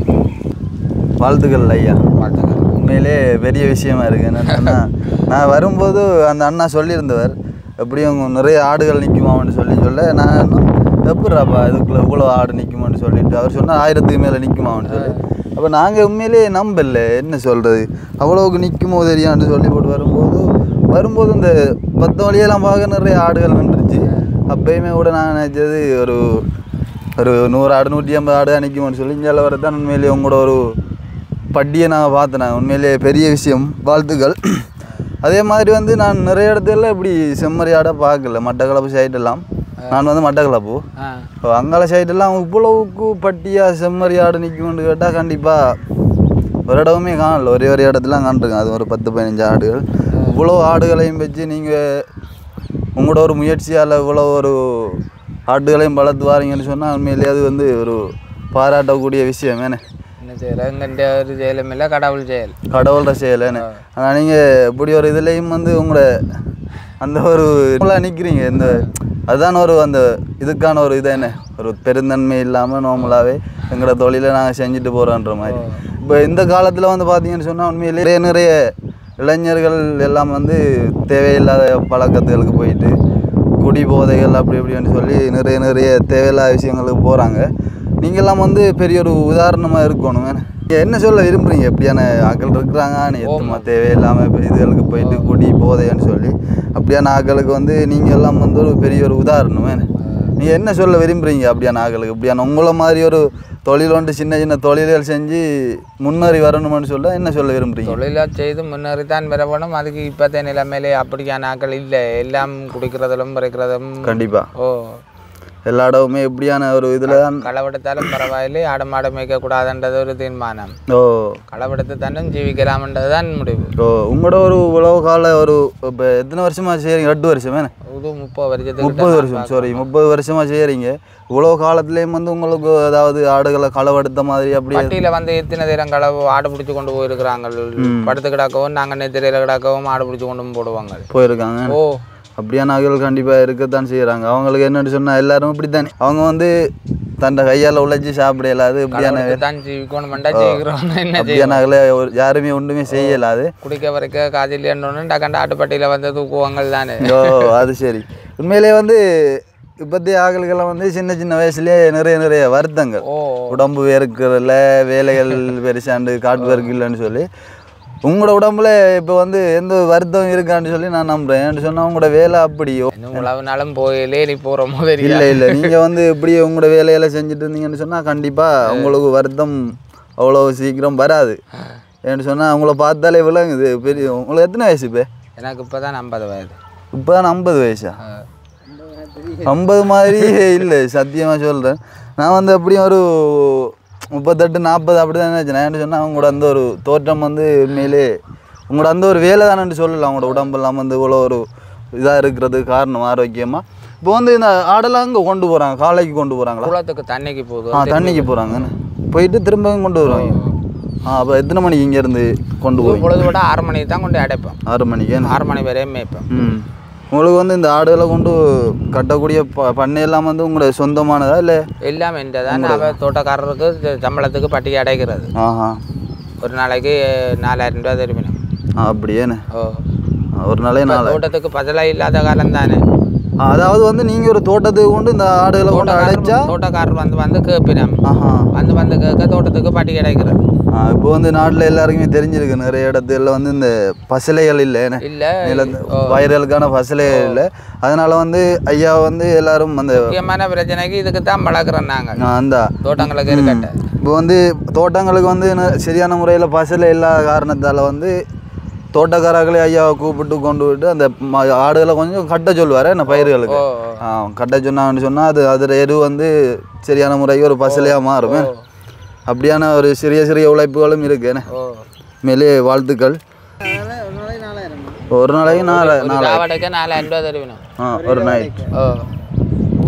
வாழ்த்துக்கள் ஐயா உண்மையிலே பெரிய விஷயமா இருக்கு என்னன்னா நான் வரும்போது அந்த அண்ணா சொல்லியிருந்தவர் எப்படியும் நிறைய ஆடுகள் நிற்குமான்னு சொல்லி சொல்ல நான் இன்னும் எப்பட்றாப்பா இதுக்குள்ள இவ்வளோ ஆடு நிற்குமான்னு சொல்லிட்டு அவர் சொன்னால் ஆயிரத்துக்கு மேலே நிற்குமான்னு சொல்லி அப்போ நாங்கள் உண்மையிலேயே நம்பல என்ன சொல்கிறது அவ்வளோவுக்கு நிற்குமோ தெரியான்னு சொல்லி போட்டு வரும்போது வரும்போது இந்த பத்து வழியெல்லாம் பார்க்க நிறைய ஆடுகள் நின்றுச்சு அப்பயுமே கூட நான் நினச்சது ஒரு ஒரு நூறு ஆடு நூற்றி ஐம்பது ஆடு நிற்குமான்னு சொல்லி இங்கே வரதான் உண்மையிலேயே உங்களோட ஒரு பட்டியை நான் பார்த்தேன் உண்மையிலேயே பெரிய விஷயம் வாழ்த்துக்கள் அதே மாதிரி வந்து நான் நிறைய இடத்துல இப்படி செம்மறியாடாக பார்க்கல மட்டக்களப்பு சைடெல்லாம் நான் வந்து மட்டக்களப்பு ஆ இப்போ அங்கால சைடெல்லாம் இவ்வளவுக்கு பட்டியாக செம்மறியாடு நிற்கும்னு கேட்டால் கண்டிப்பாக ஒரு இடமுமே காணல ஒரே ஒரு இடத்துல காண்டிருக்கேன் அது ஒரு பத்து பதினஞ்சு ஆடுகள் இவ்வளோ ஆடுகளையும் வச்சு நீங்கள் உங்களோட ஒரு முயற்சியால் இவ்வளோ ஒரு ஆடுகளையும் வளர்த்து வாரீங்கன்னு சொன்னால் உண்மையிலேயே அது வந்து ஒரு பாராட்டக்கூடிய விஷயம் என்ன என்ன செய்யற எங்கிட்ட ஒரு செயலும் இல்லை கடவுள் செயல் கடவுளோட செயலன்னு ஆனால் நீங்கள் இப்படி ஒரு இதுலேயும் வந்து உங்களை அந்த ஒரு இதுல நிற்கிறீங்க இந்த அதுதான் ஒரு அந்த இதுக்கான ஒரு இது என்ன ஒரு பெருந்தன்மை இல்லாமல் நார்மலாகவே எங்களோட தொழிலை நாங்கள் செஞ்சுட்டு போகிறோன்ற மாதிரி இப்போ இந்த காலத்தில் வந்து பார்த்தீங்கன்னு சொன்னால் உண்மையிலேயே நிறைய நிறைய இளைஞர்கள் எல்லாம் வந்து தேவையில்லாத பழக்கத்துகளுக்கு போயிட்டு குடி போதைகள் அப்படி இப்படின்னு சொல்லி நிறைய நிறைய தேவையில்லாத விஷயங்களுக்கு போகிறாங்க நீங்கள்லாம் வந்து பெரிய ஒரு உதாரணமாக இருக்கணும் வேணே. நீங்க என்ன சொல்ல விரும்புறீங்க எப்படியான ஆட்கள் இருக்கிறாங்க எத்தமா தேவையில்லாமல் இப்போ இதுகளுக்கு போயிட்டு குடி போதைன்னு சொல்லி அப்படியான ஆட்களுக்கு வந்து நீங்கள் எல்லாம் வந்து ஒரு பெரிய ஒரு உதாரணம் வேணே. நீங்க என்ன சொல்ல விரும்புறீங்க அப்படியான ஆட்களுக்கு இப்படியான உங்களை மாதிரி ஒரு தொழில் ஒன்று சின்ன சின்ன தொழில்கள் செஞ்சு முன்னேறி வரணும்னு சொல்ல என்ன சொல்ல விரும்புறீங்க தொழிலாக செய்து முன்னேறித்தான் பெறப்படும் அதுக்கு இப்போத்த நிலைமையிலே அப்படியான ஆட்கள் இல்லை எல்லாம் குடிக்கிறதிலும் பறிக்கிறதும் கண்டிப்பாக ஓ எல்லா இடமுமே எப்படியான ஒரு இதில் தான் களவெடுத்தாலும் பரவாயில்லை ஆடு மாடு மேய்க்கக்கூடாதுன்றது ஒரு தீர்மானம் ஓ களவெடுத்து தானும் ஜீவிக்கலாம்ன்றது தான் முடிவு ஓ உங்களோட ஒரு உழவு கால ஒரு இப்போ எத்தனை வருஷமா செய்கிறீங்க எட்டு வருஷம் வேணே இது முப்பது வருஷத்துக்கு முப்பது வருஷம் சாரி முப்பது வருஷமா செய்கிறீங்க இவ்வளோ காலத்துலேயும் வந்து உங்களுக்கு அதாவது ஆடுகளை களவெடுத்த மாதிரி அப்படியே பட்டியில வந்து எத்தனை நேரம் களவு ஆடு பிடிச்சி கொண்டு போயிருக்கிறாங்க படுத்து கிடக்கவும் நாங்கள் நெத்திரையில் கிடக்கவும் ஆடு பிடிச்சி கொண்டு போடுவாங்க போயிருக்காங்க ஓ அப்படியான ஆட்கள் கண்டிப்பாக இருக்கத்தான் செய்கிறாங்க அவங்களுக்கு என்னன்னு சொன்னால் எல்லாரும் இப்படி தானே அவங்க வந்து தன்னை கையால் உழைச்சி சாப்பிட இயலாது இப்படியான தான் ஜீவிக்கணும் மண்டா ஜீவிக்கிறோம் என்ன செய்யும் அப்படியான ஆட்களை ஒரு- யாருமே ஒன்றுமே செய்ய இயலாது குடிக்க வரைக்கும் காதில் என்னொன்று டக்கண்ட ஆட்டுப்பட்டியில் வந்து தூக்குவாங்க தானே ஓ அது சரி உண்மையிலே வந்து இப்போத்தைய ஆட்களுக்கெல்லாம் வந்து சின்ன சின்ன வயசுலேயே நிறைய நிறைய வருத்தங்கள் ஓ உடம்பு வேர்க்கிறதில்ல வேலைகள் பெருசாண்டு காட்டு வேர்க்கு இல்லைன்னு சொல்லி உங்களோட உடம்புல இப்போ வந்து எந்த வருத்தம் இருக்கான்னு சொல்லி நான் நம்புறேன் ஏன்னு சொன்னால் உங்களோட வேலை அப்படி இன்னும் உழவுனாலும் போயிலே நீ போகிற மாதிரி இல்லை இல்லை நீங்கள் வந்து இப்படி உங்களோட வேலையெல்லாம் செஞ்சுட்டு இருந்தீங்கன்னு சொன்னால் கண்டிப்பாக உங்களுக்கு வருத்தம் அவ்வளோ சீக்கிரம் வராது ஏன்னு சொன்னால் உங்களை பார்த்தாலே விளங்குது பெரிய உங்களுக்கு எத்தனை வயசு இப்போ எனக்கு இப்போ தான் ஐம்பது வயது இப்போ தான் ஐம்பது வயசா ஐம்பது மாதிரியே இல்லை சத்தியமாக சொல்கிறேன் நான் வந்து எப்படியும் ஒரு முப்பத்தெட்டு நாற்பது அப்படி தான் நினச்சேன் நான் என்ன சொன்னால் அவங்களோட அந்த ஒரு தோற்றம் வந்து உண்மையிலே உங்களோட அந்த ஒரு வேலை தானே சொல்லலாம் அவங்களோட உடம்பெல்லாம் வந்து இவ்வளோ ஒரு இதாக இருக்கிறது காரணம் ஆரோக்கியமாக இப்போ வந்து இந்த ஆடெல்லாம் அங்கே கொண்டு போகிறாங்க காலைக்கு கொண்டு போகிறாங்களா குளத்துக்கு தண்ணிக்கு போகுது ஆ தண்ணிக்கு போகிறாங்கன்னு போயிட்டு திரும்பவும் கொண்டு வருவாங்க ஆ அப்போ எத்தனை மணிக்கு இங்கேருந்து கொண்டு போவீங்க பொழுது விட ஆறு மணிக்கு தான் கொண்டு அடைப்போம் ஆறு மணிக்கு ஆறு மணி வரையும் மேய்ப்போம் ம் உங்களுக்கு வந்து இந்த ஆடுகளை கொண்டு கட்டக்கூடிய ப பண்ணையெல்லாம் வந்து உங்களோட சொந்தமானதா இல்லை எல்லாம் எந்த தான் அவ தோட்டக்காரருக்கு ச- சம்பளத்துக்கு பட்டி அடைக்கிறது ஆஹா ஒரு நாளைக்கு நாலாயிரம் ரூபா திரும்பினோம் ஆ, அப்படியேண்ணே ஓ ஆ, ஒரு நாளே நாள் தோட்டத்துக்கு பதிலாக இல்லாத காலம் தானே அதாவது வந்து நீங்கள் ஒரு தோட்டத்துக்கு கொண்டு இந்த ஆடுகளை கொண்டு அடைச்சா தோட்டக்காரர் வந்து வந்து கேட்பினோம் ஆஹா வந்து வந்து கேட்க தோட்டத்துக்கு பட்டி கிடைக்கிறது ஆ, இப்போ வந்து நாட்டில் எல்லாருக்குமே தெரிஞ்சிருக்கு நிறைய இடத்துல வந்து இந்த பசலைகள் இல்லை என்ன இல்லை நிலத்து வயல்களுக்கான பசலைகள் இல்லை அதனால வந்து ஐயா வந்து எல்லாரும் அந்த முக்கியமான பிரச்சனைக்கு இதுக்கு தான் வளர்க்குறோம் நாங்கள் ஆ, அந்த தோட்டங்களுக்கு இருக்கட்ட இப்போ வந்து தோட்டங்களுக்கு வந்து ந- சரியான முறையில் பசலை இல்லாத காரணத்தால் வந்து தோட்டக்காரர்களே ஐயாவை கூப்பிட்டு கொண்டு விட்டு அந்த ம- ஆடுகளை கொஞ்சம் கட்ட சொல்லுவார் என்ன பயிர்களுக்கு ஓ ஆ, கட்ட சொன்னாங்கன்னு சொன்னால் அது அதில் எரு வந்து சரியான முறைக்கு ஒரு பசலையாக மாறும் ஓ அப்படியான ஒரு சிறிய சிறிய உழைப்புகளும் இருக்கு என்ன ஓ மேலே வாழ்த்துக்கள் ஒரு நாளைக்கு நாலு ஒரு நாலு காவடைக்கு நாலாயிரம் ரூபா தருவினோம் ஆ ஒரு நைட் ஓ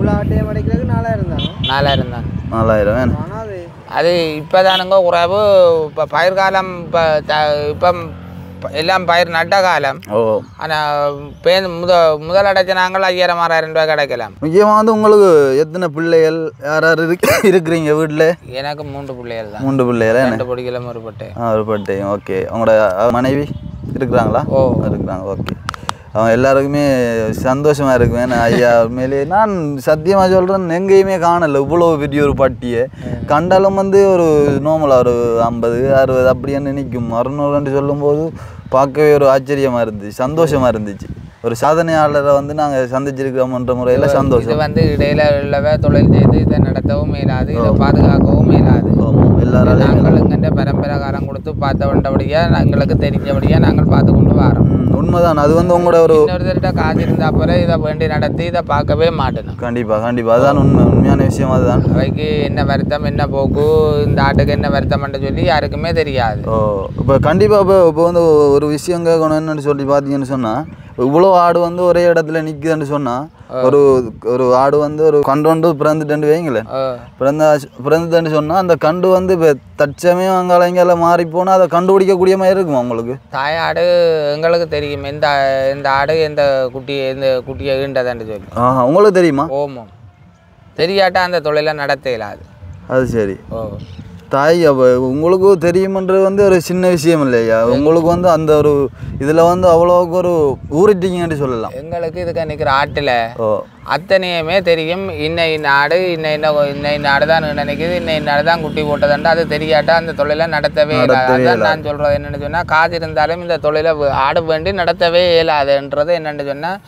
இவ்வளோ ஆட்டையம் அடைக்கிறதுக்கு நாலாயிரம் தானே நாலாயிரம் தான் நாலாயிரம் வேணும் ஆனால் அது அது இப்போ தானுங்க குறைவு இப்போ பயிர் காலம் இப்போ இப்போ எல்லாம் பயிர் நட்ட காலம் ஓ ஆனால் பே முத முதல் அடைச்ச நாங்கள் ஐயாயிரம் ஆறாயிரம் ரூபாய் கிடைக்கலாம் முக்கியமாக வந்து உங்களுக்கு எத்தனை பிள்ளைகள் யார் யார் இருக்கு இருக்கிறீங்க வீட்டில் எனக்கு மூன்று பிள்ளைகள் தான் மூன்று பிள்ளைகள் என்ன ரெண்டு பொடிகளும் ஒரு பட்டு ஆ ஒரு பட்டை ஓகே உங்களோட அஹ், மனைவி இருக்கிறாங்களா ஓ. இருக்கிறாங்க ஓகே அவங்க எல்லாருக்குமே சந்தோஷமா இருக்கும் ஏன்னா ஐயா உண்மையிலேயே நான் சத்தியமாக சொல்கிறேன் எங்கேயுமே காணல இவ்வளோ பெரிய ஒரு பட்டியை கண்டாலும் வந்து ஒரு நார்மலாக ஒரு ஐம்பது அறுபது அப்படின்னு நிற்கும் அறுநூறுன்னு சொல்லும்போது பார்க்கவே ஒரு ஆச்சரியமாக இருந்துச்சு சந்தோஷமாக இருந்துச்சு ஒரு சாதனையாளரை வந்து நாங்கள் சந்திச்சிருக்கிறோம்ன்ற முறையில் இது சந்தோஷம் வந்து இடையில உள்ளவ தொழில் செய்து இதை நடத்தவும் மேலாது இதை பாதுகாக்கவும் மேலாது ஆமாம் எல்லாராலையும் நாங்கள் இங்கே பரம்பரை காலம் கொடுத்து பார்த்த வேண்டபடியா எங்களுக்கு தெரிஞ்சபடியா நாங்கள் பார்த்து கொண்டு வரோம் ம், உண்மைதான் அது வந்து உங்களோட ஒரு இன்னொருத்தர்கிட்ட காசு இருந்தா பிறகு இதை வேண்டி நடத்தி இதை பார்க்கவே மாட்டணும் கண்டிப்பாக கண்டிப்பாக அதுதான் உண்மை உண்மையான விஷயம் அதுதான் அவைக்கு என்ன வருத்தம் என்ன போக்கு இந்த ஆட்டுக்கு என்ன வருத்தம்னு சொல்லி யாருக்குமே தெரியாது ஓ இப்போ கண்டிப்பாக இப்போ இப்போ வந்து ஒரு விஷயம் கேட்கணும் என்னன்னு சொல்லி பார்த்தீங்கன்னு சொன்னால் இவ்வளோ ஆடு வந்து ஒரே இடத்துல நிற்குதுன்னு சொன்னால் ஒரு ஒரு ஆடு வந்து ஒரு கண்டோண்டு பிறந்துட்டு வைங்களேன் ஓ, பிறந்த பிறந்துட்டுன்னு சொன்னால் அந்த கண்டு வந்து இப்போ தற்சமயம் அங்கால இங்கால மாறி போனால் அதை கண்டுபிடிக்கக்கூடிய மாதிரி இருக்குமா உங்களுக்கு தாயாடு எங்களுக்கு தெரியும் எந்த இந்த ஆடு எந்த குட்டி எந்த குட்டியை ஈண்டதான்னு சொல்லி ஆஹா உங்களுக்கு தெரியுமா ஓமம் தெரியாட்டா அந்த தொழிலை நடத்த இயலாது அது சரி ஓ தாய் அப்போ உங்களுக்கு தெரியுமன்றது வந்து ஒரு சின்ன விஷயம் இல்லையா உங்களுக்கு வந்து அந்த ஒரு இதில் வந்து அவ்வளோக்கு ஒரு ஊறிட்டீங்கன்னு சொல்லலாம் எங்களுக்கு இதுக்கு நிற்கிற ஆட்டில் ஓ அத்தனையுமே தெரியும் இன்ன இன்ன ஆடு இன்ன இன்ன இன்ன இன்ன ஆடு தான் நினைக்குது இன்ன இன்ன ஆடு தான் குட்டி போட்டதுண்டு அது தெரியாட்டா அந்த தொழிலை நடத்தவே இயலாது நடத்தவே அதான் நான் சொல்கிறது என்னென்னு சொன்னால் காசு இருந்தாலும் இந்த தொழிலை வே- ஆடு வேண்டி நடத்தவே இயலாதுன்றது என்னென்னு சொன்னால்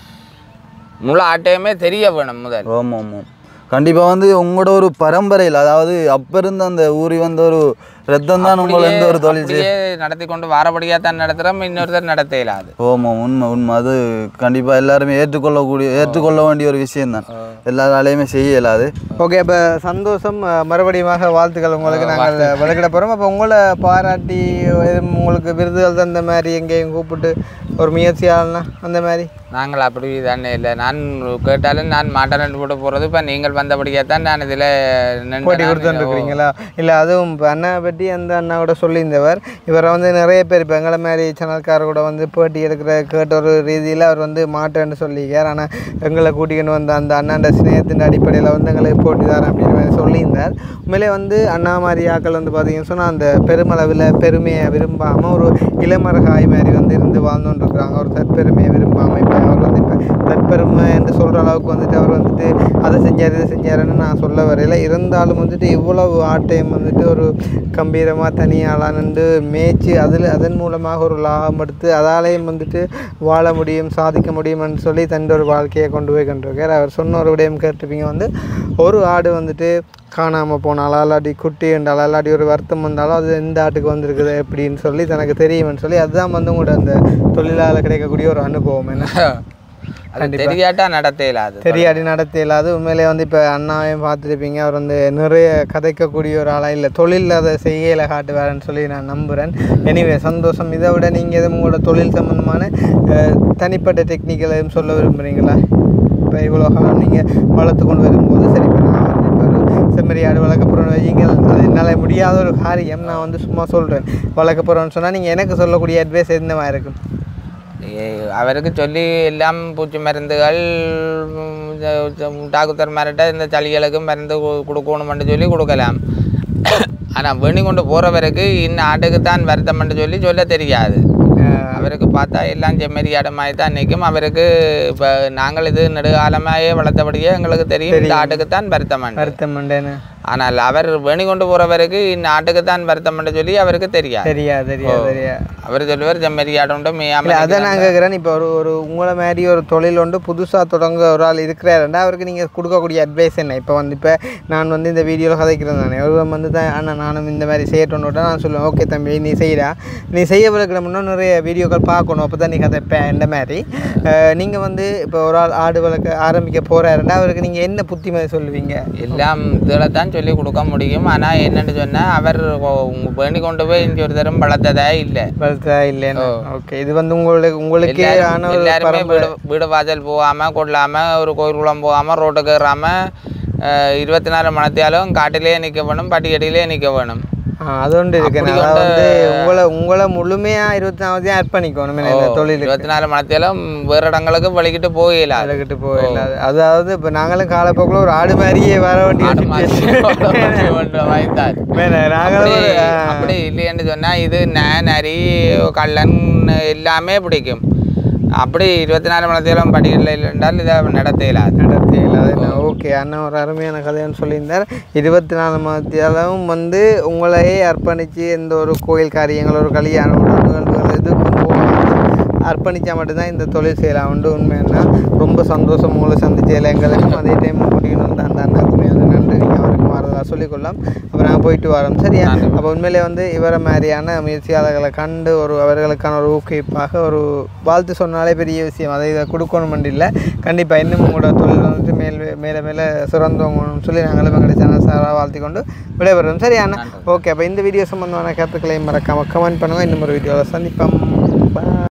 முழு ஆட்டையுமே தெரிய வேணும் முதல் ஆமாம் ஆமாம் கண்டிப்பாக வந்து உங்களோட ஒரு பரம்பரையில் அதாவது அப்போ இருந்த அந்த ஊறி வந்த ஒரு ரத்தம் தான் உங்களை எந்த ஒரு தொழில் செய்ய அப்படியே நடத்தி கொண்டு வாரபடியாக தான் நடத்துகிறோம் இன்னொருத்தர் நடத்த இயலாது ஆமாம் உண்மை உண்மை அது கண்டிப்பாக எல்லாருமே ஏற்றுக்கொள்ளக்கூடிய ஏற்றுக்கொள்ள வேண்டிய ஒரு விஷயம்தான் எல்லாராலையுமே செய்ய இயலாது ஓகே இப்போ சந்தோஷம் அஹ், மறுபடியுமாக வாழ்த்துக்கள் உங்களுக்கு நாங்கள் விளக்கிட போகிறோம் அப்போ உங்களை பாராட்டி எதுவும் உங்களுக்கு விருதுகள் தந்த மாதிரி எங்கேயும் கூப்பிட்டு ஒரு முயற்சியாளனா அந்த மாதிரி நாங்கள் அப்படி தானே இல்லை நான் கேட்டாலும் நான் மாட்டேன் போட்டு போகிறது இப்போ நீங்கள் வந்தபடியாக தான் நான் இதில் போட்டி கொடுத்துருக்குறீங்களா இல்லை அதுவும் இப்போ அண்ணா பற்றி அந்த அண்ணா கூட சொல்லியிருந்தவர் இவரை வந்து நிறைய பேர் இப்போ எங்களை மாதிரி சேனல்காரர் கூட வந்து பேட்டி எடுக்கிற கேட்ட ஒரு ரீதியில் அவர் வந்து மாட்டேன்னு சொல்லியிருக்கார் ஆனால் எங்களை கூட்டிக்கின்னு வந்த அந்த அண்ணாண்ட சிநேகத்தின் அடிப்படையில் வந்து எங்களுக்கு போட்டி தரேன் அப்படின்ற மாதிரி சொல்லியிருந்தார் உண்மையிலே வந்து அண்ணா மாதிரி ஆக்கள் வந்து பார்த்தீங்கன்னு சொன்னால் அந்த பெருமளவில் பெருமையை விரும்பாமல் ஒரு இளமரகாய் மாதிரி வந்து இருந்து வாழ்ந்துட்டு இருக்கிறாங்க ஒரு தற்பெருமையை விரும்பாமல் இப்போ அவர் வந்து இப்போ தற்பெருமை என்று சொல்கிற அளவுக்கு வந்துட்டு அவர் வந்துட்டு அதை செஞ்சார் இதை செஞ்சாருன்னு நான் சொல்ல வரையில இருந்தாலும் வந்துட்டு இவ்வளவு ஆட்டையும் வந்துட்டு ஒரு கம்பீரமாக தனியாளாக நின்று மேய்ச்சி அதில் அதன் மூலமாக ஒரு லாபம் எடுத்து அதாலேயும் வந்துட்டு வாழ முடியும் சாதிக்க முடியும்னு சொல்லி தன் ஒரு வாழ்க்கையை கொண்டு போய் கொண்டிருக்கார் அவர் சொன்ன ஒரு விடயம் கேட்டிருப்பீங்க வந்து ஒரு ஆடு வந்துட்டு காணாமல் போனாலும் அல்லாட்டி குட்டி என்றாலும் அல்லாட்டி ஒரு வருத்தம் வந்தாலும் அது எந்த ஆட்டுக்கு வந்திருக்குது எப்படின்னு சொல்லி தனக்கு தெரியும்னு சொல்லி அதுதான் வந்து உங்களோட அந்த தொழிலால் கிடைக்கக்கூடிய ஒரு அனுபவம் என்ன அது தெரியாட்டா நடத்த இயலாது தெரியாடி நடத்த இல்லாது உண்மையிலே வந்து இப்போ அண்ணாவையும் பார்த்துருப்பீங்க அவர் வந்து நிறைய கதைக்கக்கூடிய ஒரு ஆளாக இல்லை தொழிலில் அதை செய்யலை காட்டுவாருன்னு சொல்லி நான் நம்புகிறேன் எனிவே சந்தோஷம் இதை விட நீங்கள் எதுவும் உங்களோட தொழில் சம்மந்தமான அஹ், தனிப்பட்ட டெக்னிக்கல் எதுவும் சொல்ல விரும்புகிறீங்களா இப்போ இவ்வளோ காலம் நீங்கள் வளர்த்து கொண்டு வரும்போது சரி இப்போ நான் வந்து இப்போ ஒரு செம்மறி ஆடு வளர்க்க போகிறோன்னு வையுங்கள் அது என்னால் முடியாத ஒரு காரியம் நான் வந்து சும்மா சொல்கிறேன் வளர்க்க போகிறோன்னு சொன்னால் நீங்கள் எனக்கு சொல்லக்கூடிய அட்வைஸ் எந்த மாதிரி இருக்கும் ஏ- அவருக்கு சொல்லி எல்லாம் பூச்சி மருந்துகள் ம், இந்த டாக்டர் மரட்ட இந்த சளிகளுக்கு மருந்து கு- கொடுக்கணுமென்று சொல்லி கொடுக்கலாம் ஆனால் வேணி கொண்டு போகிறவருக்கு இன்னும் ஆட்டுக்கு தான் வருத்தம்னு சொல்லி சொல்ல தெரியாது அவருக்கு பார்த்தா எல்லாம் செம்மறி ஆடமாய் தான் நிற்கும் அவருக்கு இப்போ நாங்கள் இது நெடுகாலமாயே வளர்த்தபடியே எங்களுக்கு தெரியும் இந்த ஆட்டுக்கு தான் வருத்தம் வருத்தம் உண்டேன்னு ஆனால் அவர் வேணி கொண்டு போகிறவருக்கு இந்த ஆட்டுக்கு தான் வருத்தம்னு சொல்லி அவருக்கு தெரியாது தெரியாது தெரியாது தெரியாது அவர் சொல்லுவார் செம்மறி ஆடுண்டு இல்லை மேயாமல் அதை நான் கேட்குறேன் இப்போ ஒரு ஒரு உங்களை மாதிரி ஒரு தொழில் ஒன்று புதுசாக தொடங்க ஒரு ஆள் இருக்கிறாருண்டா அவருக்கு நீங்கள் கொடுக்கக்கூடிய அட்வைஸ் என்ன இப்போ வந்து இப்போ நான் வந்து இந்த வீடியோவில் கதைக்கிறேன் தானே ஒரு வந்து தான் அண்ணா நானும் இந்த மாதிரி செய்யட்டோன்னு நான் சொல்லுவேன் ஓகே தம்பி நீ செய்கிறா நீ செய்ய பிறகு முன்னே நிறைய வீடியோக்கள் நாங்கள் பார்க்கணும் அப்போ தான் நீங்கள் அதை இந்த மாதிரி நீங்கள் வந்து இப்போ ஒரு ஆள் ஆடு வளர்க்க ஆரம்பிக்க போகிறாருன்னா அவருக்கு நீங்கள் என்ன புத்திமதி சொல்லுவீங்க எல்லாம் இதில் தான் சொல்லி கொடுக்க முடியும் ஆனால் என்னன்னு சொன்னால் அவர் உங்க வேண்டி கொண்டு போய் இங்கே ஒரு தரம் வளர்த்ததே இல்லை வளர்த்தா இல்லைன்னு ஓகே இது வந்து உங்களுக்கு உங்களுக்கே ஆன ஒரு எல்லாருமே பரம்பரை வீடு வீடு வாசல் போகாமல் கொள்ளாமல் ஒரு கோயில் குளம் போகாமல் ரோட்டுக்கு ஏறாமல் இருபத்தி நாலு மணத்தியாலும் காட்டிலே நிற்க வேணும் பட்டிக்கடியிலே நிற்க வேணும் ஆ, அது ஒன்று இருக்கு அப்படி அதாவது கொண்டு- வந்து உங்களை உங்களை முழுமையாக இருபத்தி நாலாவது அர்ப்பணிக்கணும் இந்த தொழிலுக்கு இருபத்தி நாலு மணத்தியாலும் வேறு இடங்களுக்கு வலிக்கிட்டு போகல விலகிட்டு போயிடலாது அதாவது இப்போ நாங்களும் காலப்போக்கில் ஒரு ஆடு மாதிரியே வர வேண்டிய situation. வேணா, நாங்களும் ஒரு, ஆ, அப்படி இல்லைன்னு சொன்னா இது ந நரி கள்ளன் எல்லாமே பிடிக்கும் அப்படி இருபத்தி நாலு மணத்தியாலும் படிக்கல இல்லைன்றால் இதை நடத்த இயலாது நடத்தியல அது என்ன ஓகே அண்ணன் ஒரு அருமையான கதைன்னு சொல்லியிருந்தார் இருபத்தி நாலு மாதத்தியாலும் வந்து உங்களையே அர்ப்பணித்து எந்த ஒரு கோயில் காரியங்கள் ஒரு கல்யாணம் ஒரு நிகழ்வுகள் எதுக்கும் போகாமல் அர்ப்பணித்தா மட்டும்தான் இந்த தொழில் செய்யலாம் உண்டு உண்மைன்னா ரொம்ப சந்தோஷம் உங்களை சந்திச்சதில் எங்களுக்கும் அதே டைம் முடியணும் தான் அந்த அண்ணாக்குமே அது நன்றி நீங்கள் அவருக்கு மாறதா சொல்லிக்கொள்ளலாம் அப்போ நாங்கள் போயிட்டு வரோம் சரியா அப்போ உண்மையிலே வந்து இவரை மாதிரியான முயற்சியாளர்களை கண்டு ஒரு அவர்களுக்கான ஒரு ஊக்குவிப்பாக ஒரு வாழ்த்து சொன்னாலே பெரிய விஷயம் அதை இதை கொடுக்கணும் இல்லை கண்டிப்பாக இன்னும் உங்களோட தொழில் வந்துட்டு மேல் மேலே மேலே சிறந்தவங்கன்னு சொல்லி நாங்களும் எங்களுடைய சேனல் சாராக வாழ்த்தி கொண்டு விடைபெறுறோம் சரியா அண்ணா ஓகே அப்போ இந்த வீடியோ சம்பந்தமான கருத்துக்களையும் மறக்காமல் கமெண்ட் பண்ணுங்கள் இன்னும் ஒரு வீடியோவில் சந்திப்போம் Bye.